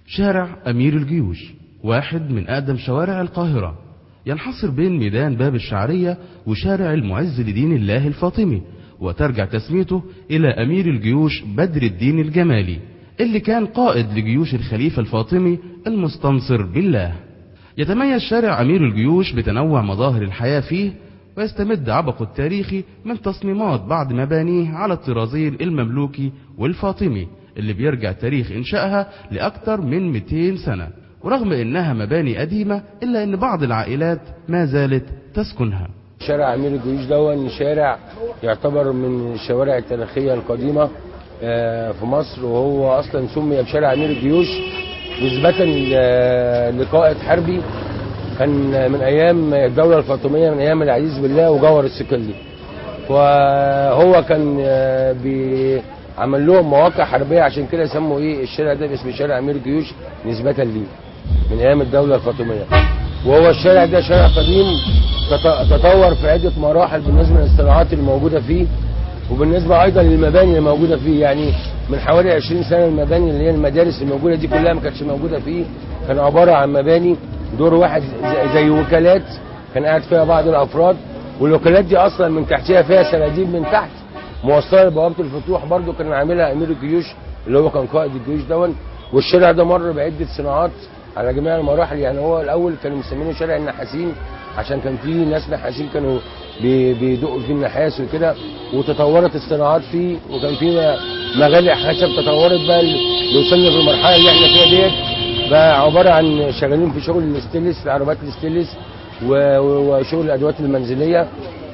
شارع أمير الجيوش واحد من أقدم شوارع القاهرة ينحصر بين ميدان باب الشعرية وشارع المعز لدين الله الفاطمي وترجع تسميته إلى أمير الجيوش بدر الدين الجمالي اللي كان قائد لجيوش الخليفة الفاطمي المستنصر بالله يتميز شارع أمير الجيوش بتنوع مظاهر الحياة فيه ويستمد عبقه التاريخي من تصميمات بعض مبانيه على الطرازين المملوكي والفاطمي اللي بيرجع تاريخ إنشائها لأكثر من 200 سنة ورغم إنها مباني قديمة إلا إن بعض العائلات ما زالت تسكنها شارع امير الجيوش دون شارع يعتبر من الشوارع التاريخيه القديمه آه، في مصر وهو اصلا سمي بشارع امير الجيوش نسبه ل- لقائد حربي كان من ايام الدوله الفاطميه من ايام العزيز بالله وجوهر الصقلي وهو كان آه، بي عمل لهم مواقع حربيه عشان كده سموا ايه الشارع ده باسم شارع امير الجيوش نسبه ليه من ايام الدوله الفاطميه وهو الشارع ده شارع قديم تط- تطور في عده مراحل بالنسبه للصناعات اللي موجوده فيه وبالنسبه ايضا للمباني اللي موجوده فيه يعني من حوالي 20 سنه المباني اللي هي المدارس الموجوده دي كلها ما كانتش موجوده فيه كان عباره عن مباني دور واحد زي- زي وكالات كان قاعد فيها بعض الافراد والوكالات دي اصلا من تحتها فيها سناديب من تحت موصله لبوابه الفتوح برضو كان عاملها امير الجيوش اللي هو كان قائد الجيوش دون والشارع ده مر بعده صناعات على جميع المراحل يعني هو الاول كانوا مسمينه شارع النحاسين عشان كان في ناس نحاسين كانوا بي- بيدقوا فيه النحاس وكده وتطورت الصناعات فيه وكان في مغالق خشب تطورت بقى ل- وصلنا في المرحله اللي احنا فيها ديت بقى عباره عن شغالين في شغل الاستيلس العربيات الاستيلس و- و- وشغل الادوات المنزليه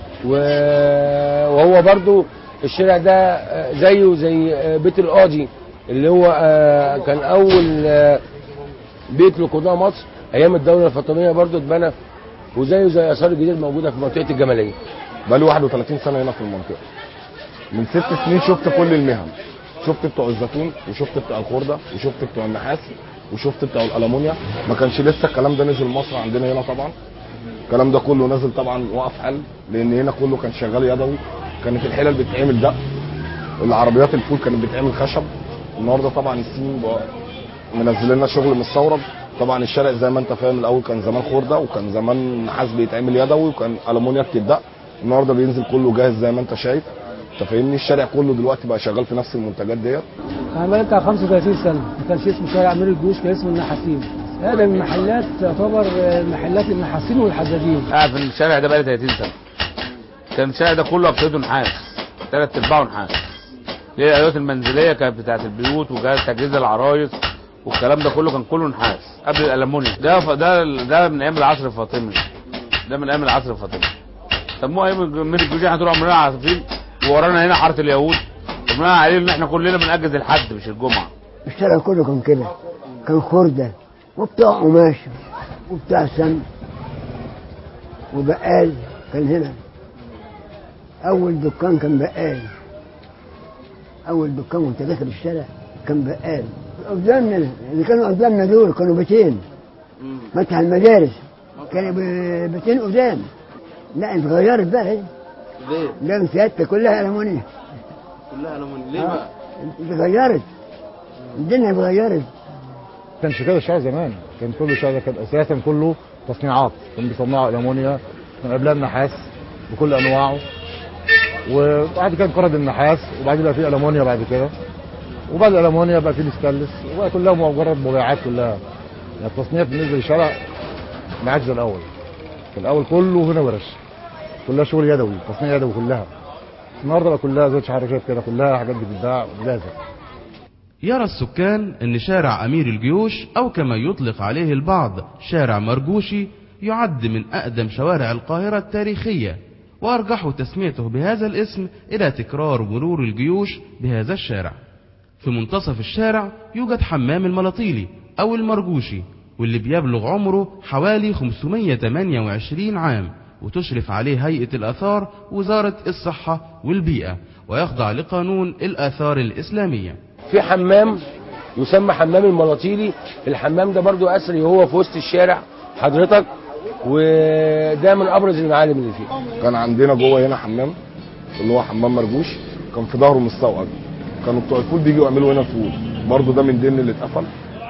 و- وهو برضو الشارع ده آه، زيه زي آه، بيت القاضي اللي هو آه، كان اول آه، بيت لقضاء مصر ايام الدوله الفاطميه برضو اتبنى وزيه زي اثار الجديد الموجوده في منطقه الجماليه بقالي 31 سنه هنا في المنطقه من ست سنين شفت كل المهن شفت بتوع الزيتون وشفت بتوع الخرده وشفت بتوع النحاس وشفت بتوع الالومنيا ما كانش لسه الكلام ده نزل مصر عندنا هنا طبعا الكلام ده كله نزل طبعا وقف حل لان هنا كله كان شغال يدوي كانت الحلل بتتعمل دق العربيات الفول كانت بتتعمل خشب النهارده طبعا الصين بقى منزل لنا شغل مستورد طبعا الشارع زي ما انت فاهم الاول كان زمان خرده وكان زمان نحاس بيتعمل يدوي وكان المونيا بتدق النهارده بينزل كله جاهز زي ما انت شايف انت فاهمني الشارع كله دلوقتي بقى شغال في نفس المنتجات ديت انا بقالي بتاع 35 سنه ما كانش اسمه شارع امير الجيوش كان اسمه النحاسين هذا من المحلات تعتبر آه، محلات النحاسين والحدادين قاعد في الشارع ده بقالي 30 سنه كان الشارع ده كله ابتدوا نحاس ثلاث ارباعه نحاس ليه الادوات المنزليه كانت بتاعت البيوت وجهاز تجهيز العرايس والكلام ده كله كان كله نحاس قبل الالمونيوم ده ف- ده ده من ايام العصر الفاطمي ده من ايام العصر الفاطمي سموها ايام من الجيوش احنا طول عمرنا عارفين وورانا هنا حاره اليهود وبناء عليه ان احنا كلنا بنأجز الحد مش الجمعه الشارع كله كان كده كان خردة وبتاع قماش وبتاع سم وبقال كان هنا أول دكان كان بقال أول دكان وأنت داخل الشارع كان بقال قدامنا اللي كانوا قدامنا دول كانوا بيتين متح المدارس كانوا ب- بيتين قدام لا اتغيرت بقى هي. ليه؟ لا سيادتك كلها ألمونيا كلها ألمونيا ليه بقى؟ اتغيرت الدنيا اتغيرت كانش كده الشارع زمان كان كله شارع كان اساسا كله تصنيعات كان بيصنعوا الامونيا كان قبلها النحاس بكل انواعه وبعد كده انقرض النحاس وبعد بقى في الامونيا بعد كده وبعد الالمونيا بقى في الستانلس وبقى كلها مجرد مبيعات كلها يعني التصنيع بالنسبه للشارع ما عادش زي الاول في الاول كله هنا ورش كلها شغل يدوي تصنيع يدوي كلها النهارده بقى كلها زي شحر شايف كده كلها حاجات بتتباع جاهزه يرى السكان أن شارع أمير الجيوش أو كما يطلق عليه البعض شارع مرجوشي يعد من أقدم شوارع القاهرة التاريخية وأرجحوا تسميته بهذا الاسم إلى تكرار مرور الجيوش بهذا الشارع في منتصف الشارع يوجد حمام الملاطيلي أو المرجوشي واللي بيبلغ عمره حوالي 528 عام وتشرف عليه هيئة الآثار وزارة الصحة والبيئة ويخضع لقانون الآثار الإسلامية في حمام يسمى حمام الملاطيلي الحمام ده برضو اثري هو في وسط الشارع حضرتك وده من ابرز المعالم اللي فيه كان عندنا جوه هنا حمام اللي هو حمام مرجوش كان في ظهره مستوقد كانوا بتوع الفول بيجوا يعملوا هنا فول برضه ده من ضمن اللي اتقفل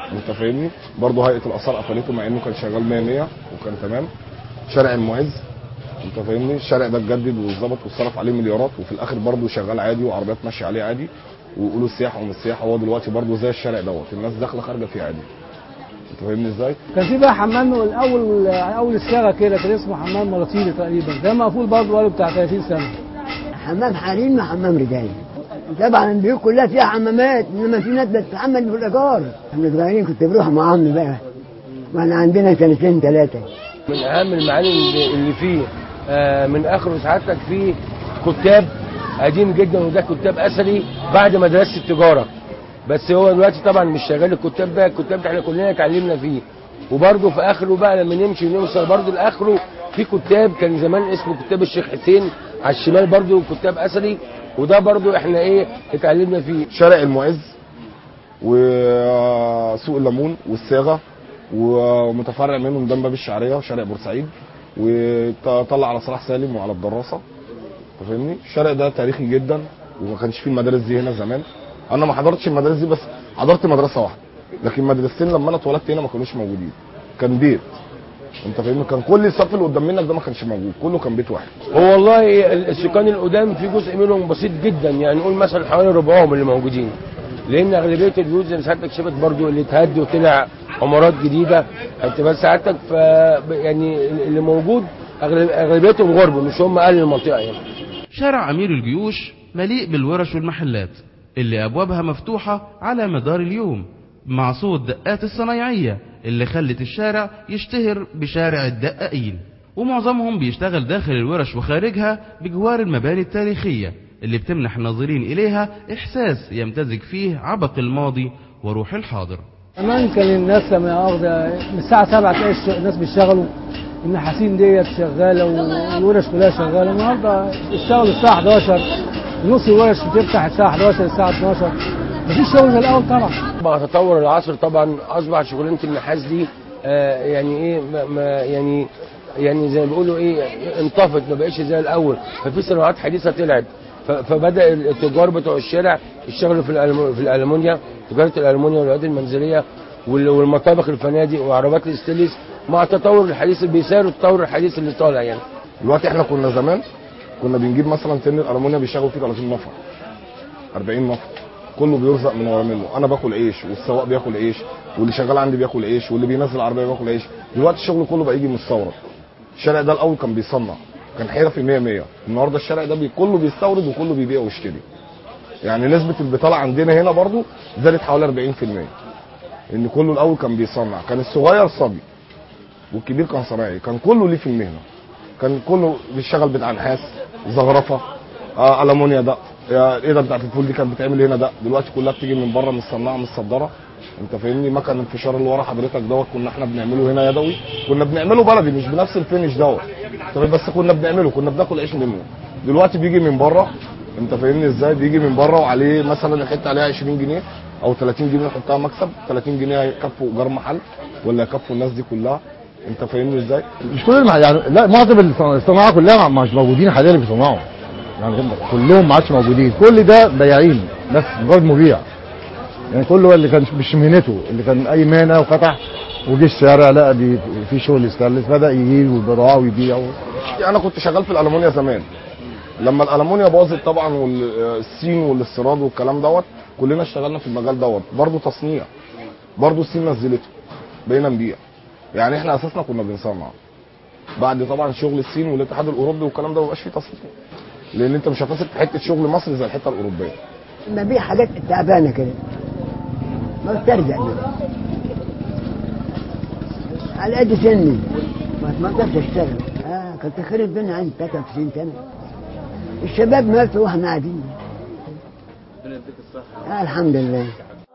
انت فاهمني برضه هيئه الاثار قفلته مع انه كان شغال 100 100 وكان تمام شارع المعز انت فاهمني الشارع ده اتجدد واتظبط واتصرف عليه مليارات وفي الاخر برضه شغال عادي وعربيات ماشيه عليه عادي ويقولوا السياحه ومش السياحه هو دلوقتي برضه زي الشارع دوت الناس داخله خارجه فيه عادي انت فاهمني ازاي؟ كان في بقى حمام الاول اول الصاغه كده كان اسمه حمام ملاطيني تقريبا ده مقفول برضه بقاله بتاع 30 سنه حمام حريم وحمام رجال طبعا البيوت كلها فيها حمامات انما في ناس بتتحمل بالايجار احنا صغيرين كنت بروح مع عمي بقى واحنا عندنا سنتين ثلاثه من اهم المعاني اللي- اللي فيه آه، من اخره سعادتك فيه كتاب قديم جدا وده كتاب اثري بعد مدرسه التجاره بس هو دلوقتي طبعا مش شغال الكتاب ده الكتاب ده احنا كلنا اتعلمنا فيه وبرده في اخره بقى لما نمشي ونوصل برده لاخره في كتاب كان زمان اسمه كتاب الشيخ حسين على الشمال برده كتاب اثري وده برده احنا ايه اتعلمنا فيه شارع المعز وسوق الليمون والصاغه ومتفرع منه ميدان باب الشعريه وشارع بورسعيد وطلع على صلاح سالم وعلى الدراسه انت فاهمني الشارع ده تاريخي جدا وما كانش فيه المدارس دي هنا زمان انا ما حضرتش المدارس دي بس حضرت مدرسه واحده لكن مدرستين لما انا اتولدت هنا ما كانوش موجودين كان بيت انت فاهمني كان كل الصف اللي قدام منك ده ما كانش موجود كله كان بيت واحد هو والله السكان القدام في جزء منهم بسيط جدا يعني نقول مثلا حوالي ربعهم اللي موجودين لان اغلبيه البيوت زي ما سعادتك شفت برضو اللي اتهد وطلع عمارات جديده انت بس سعادتك ف يعني اللي موجود أغلب- اغلبيتهم غرب مش هم اهل المنطقه يعني شارع أمير الجيوش مليء بالورش والمحلات اللي أبوابها مفتوحة على مدار اليوم مع صوت دقات الصنايعية اللي خلت الشارع يشتهر بشارع الدقاقين ومعظمهم بيشتغل داخل الورش وخارجها بجوار المباني التاريخية اللي بتمنح الناظرين إليها إحساس يمتزج فيه عبق الماضي وروح الحاضر زمان كان الناس لما واخده من الساعه 7 تلاقي الش- الناس بيشتغلوا النحاسين ديت شغاله والورش كلها شغاله النهارده اشتغلوا الساعه 11 نص الورش بتفتح الساعه 11 الساعه 12 مفيش شغل زي الاول طبعا مع تطور العصر طبعا اصبح شغلانه النحاس دي آه يعني ايه ما ما يعني يعني زي ما بيقولوا ايه انطفت ما بقتش زي الاول ففي صناعات حديثه طلعت ف- فبدا التجار بتوع الشارع يشتغلوا في الألم- في الالومنيا تجاره الالومنيا والعيادات المنزليه وال- والمطابخ الفنادق وعربات الاستيليس مع التطور الحديث اللي بيساروا التطور الحديث اللي طالع يعني دلوقتي احنا كنا زمان كنا بنجيب مثلا تن الالومنيا بيشتغلوا فيه 30 نفر 40 نفر كله بيرزق من ورا منه انا باكل عيش والسواق بياكل عيش واللي شغال عندي بياكل عيش واللي بينزل العربيه بياكل عيش دلوقتي الشغل كله بقى يجي مستورد الشارع ده الاول كان بيصنع كان حرفي 100 100 النهارده الشارع ده بي كله بيستورد وكله بيبيع ويشتري يعني نسبه البطاله عندنا هنا برضو زادت حوالي 40% ان كله الاول كان بيصنع كان الصغير صبي والكبير كان صنايعي كان كله ليه في المهنه كان كله بيشتغل بتاع نحاس زخرفه آه المونيا ده يا ايه ده بتاعت الفول دي كانت بتعمل هنا ده دلوقتي كلها بتيجي من بره مصنعه متصدره انت فاهمني مكن الانفشار اللي ورا حضرتك دوت كنا احنا بنعمله هنا يدوي كنا بنعمله بلدي مش بنفس الفينش دوت طب بس كنا بنعمله كنا بناكل عيش منه دلوقتي بيجي من بره انت فاهمني ازاي بيجي من بره وعليه مثلا الحته عليها 20 جنيه او 30 جنيه نحطها مكسب 30 جنيه هيكفوا ايجار محل ولا يكفوا الناس دي كلها انت فاهمني ازاي مش كل المح... يعني لا معظم الص- الصناعه كلها مش موجودين حاليا اللي بيصنعوا يعني كلهم ما عادش موجودين كل ده بياعين بس مجرد مبيع يعني كله اللي كان مش مهنته اللي كان اي مهنه وفتح وجه الشارع لقى بي- في شغل يستلس بدا يجيب البضاعه ويبيع انا كنت شغال في الالومنيا زمان لما الالومنيا باظت طبعا والصين والاستيراد والكلام دوت كلنا اشتغلنا في المجال دوت برضه تصنيع برضه الصين نزلته بقينا نبيع يعني احنا اساسنا كنا بنصنع بعد طبعا شغل الصين والاتحاد الاوروبي والكلام ده مبقاش فيه تصنيع لان انت مش هتصل في حته شغل مصر زي الحته الاوروبيه ببيع حاجات تعبانه كده ما بترجع منها على قد سني ما ما اقدرش اشتغل اه كنت خير الدنيا عندي 93 سنه الشباب ماتوا واحنا قاعدين آه الحمد لله